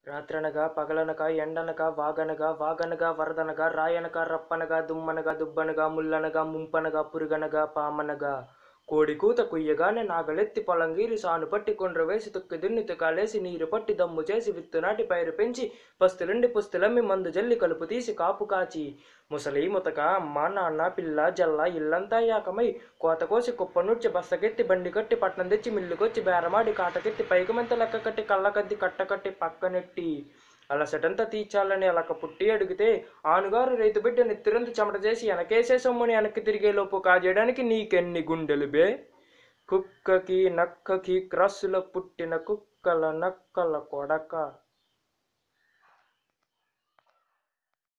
రాత్రనగా పగలనక ఎండనక వాగనగా వాగనగా వరదనగా రాయనక రప్పనగా దుమ్మనగా దుబ్బనగా ముల్లనగా ముంపనగా పురుగనగా పామనగా కోడి కూత కుయ్యగానే నాగలెత్తి పొలంగీరి సాను పట్టి కొండ్ర వేసి తుక్కి దున్ని తుకాలేసి నీరు పట్టి దమ్ము చేసి విత్తు నాటి పైరు పెంచి పస్తులుండి పుస్తులమ్మి మందు జల్లి కలుపు తీసి కాపు కాచి ముసలి ముతక అమ్మ నాన్న పిల్ల జల్ల ఇల్లంతా యాకమై కోత కోసి కుప్ప నూడ్చి బస్తకెత్తి బండి కట్టి పట్నం తెచ్చి మిల్లుకొచ్చి బేరమాడి కాటకెత్తి పైకి మెంత లెక్క కట్టి కళ్ళకద్ది కట్టకట్టి పక్కనెట్టి అలసటంతా తీర్చాలని అలక పుట్టి అడిగితే ఆనుగారు రైతు బిడ్డ నెత్తిరంత చెమట చేసి వెనకేసే సొమ్ముని వెనక్కి తిరిగే లోపు కాజేయడానికి నీకెన్ని గుండెలు బే కుక్కకి నక్కకి క్రాసులో పుట్టిన కుక్కల నక్కల కొడక